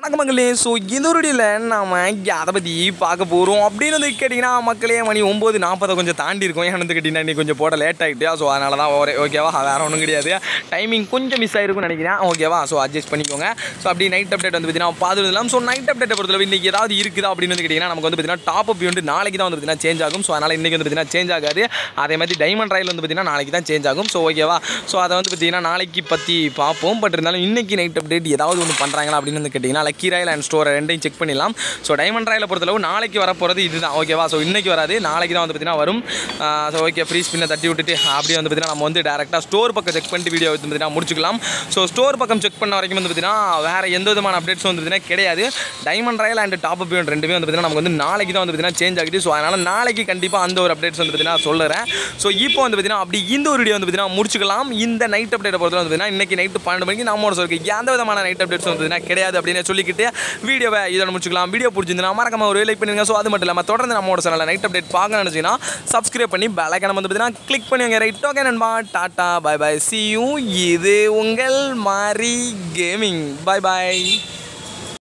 வணக்கம் மக்களே ஸோ இந்த ஒரு வீடியோவில் நாம் அதை பற்றி பார்க்க போகிறோம் அப்படின்னு வந்து கேட்டிங்கன்னா மக்களே மணி ஒம்பது நாற்பதை கொஞ்சம் தாண்டி இருக்கும் ஏன்னு வந்து கேட்டிங்கன்னா இன்னைக்கு கொஞ்சம் போட லேட் ஆகிட்டு ஸோ அதனால தான் ஒரே ஓகேவா வேறு ஒன்றும் கிடையாது டைமிங் கொஞ்சம் மிஸ் ஆகிருக்கும்னு நினைக்கிறேன் ஓகேவா ஸோ அட்ஜஸ்ட் பண்ணிக்கோங்க ஸோ அப்படி நைட் அப்டேட் வந்து பார்த்தீங்கன்னா பார்த்துருக்கலாம் ஸோ நைட் அப்டேட்டை பொறுத்தளவு இன்றைக்கி ஏதாவது இருக்குதா அப்படின்னு வந்து கேட்டிங்கன்னா நமக்கு வந்து பார்த்தீங்கன்னா டாப் அப் வந்து நாளைக்கு தான் வந்து பார்த்தீங்கன்னா சேஞ்ச் ஆகும் ஸோ அதனால் இன்றைக்கி வந்து பார்த்தீங்கன்னா சேஞ்ச் ஆகாது அதே மாதிரி டைமண்ட் ராயல் வந்து பார்த்தீங்கன்னா நாளைக்கு தான் சேஞ்ச் ஆகும் ஸோ ஓகேவா ஸோ அதை வந்து பார்த்தீங்கன்னா நாளைக்கு பற்றி பார்ப்போம் பட் இருந்தாலும் இன்றைக்கி நைட் அப்டேட் ஏதாவது ஒன்று பண்ணுறாங்களா அப்படின்னு வந்து கேட்டிங்கன்னா லக்கி ராயல் அண்ட் ஸ்டோர் ரெண்டையும் செக் பண்ணிடலாம் ஸோ டைமண்ட் ராயில் பொறுத்தளவு நாளைக்கு வரப்போகிறது இதுதான் ஓகேவா ஸோ இன்றைக்கி வராது நாளைக்கு தான் வந்து பார்த்தீங்கன்னா வரும் ஸோ ஓகே ஃப்ரீ ஸ்பின்னை தட்டி விட்டுட்டு அப்படியே வந்து பார்த்தீங்கன்னா நம்ம வந்து டேரெக்டாக ஸ்டோர் பக்கம் செக் பண்ணிட்டு வீடியோ வந்து பார்த்தீங்கன்னா முடிச்சுக்கலாம் ஸோ ஸ்டோர் பக்கம் செக் பண்ண வரைக்கும் வந்து பார்த்தீங்கன்னா வேறு எந்த விதமான அப்டேட்ஸும் வந்து பார்த்தீங்கன்னா கிடையாது diamond royal and top up ரெண்டுமே வந்து பார்த்தீங்கன்னா நமக்கு வந்து நாளைக்கு தான் வந்து பார்த்தீங்கன்னா சேஞ்ச் ஆகுது ஸோ அதனால் நாளைக்கு கண்டிப்பாக அந்த ஒரு அப்டேட்ஸ் வந்து பார்த்தீங்கன்னா சொல்லுறேன் ஸோ இப்போ வந்து பார்த்தீங்கன்னா அப்படி இந்த ஒரு வீடியோ வந்து பார்த்தீங்கன்னா முடிச்சுக்கலாம் இந்த நைட் அப்டேட்டை பொறுத்தவரை வந்து பார்த்தீங்கன்னா இன்னைக்கு நைட்டு பன்னெண்டு மணிக்கு நம்மளோட சொல்லிருக்கு எந்த விதமான நைட் அப்டேட்ஸ் வந்து பார்த்தீங்கன்னா கிடையாது அப்படின்னு சொல்லிக்கிட்டு வீடியோவை இதோட முடிச்சுக்கலாம் வீடியோ பிடிச்சிருந்தா மறக்காம ஒரு லைக் பண்ணுங்க ஸோ அது மட்டும் இல்லாமல் தொடர்ந்து நம்மளோட சேனலில் நைட் அப்டேட் பார்க்க நினச்சிங்கன்னா சப்ஸ்கிரைப் பண்ணி பெலைக்கான வந்து பார்த்தீங்கன்னா கிளிக் பண்ணுங்க ரைட் ஓகே நண்பா டாட்டா பை பை சி யூ இது உங்கள் மாரி கேமிங் பை பை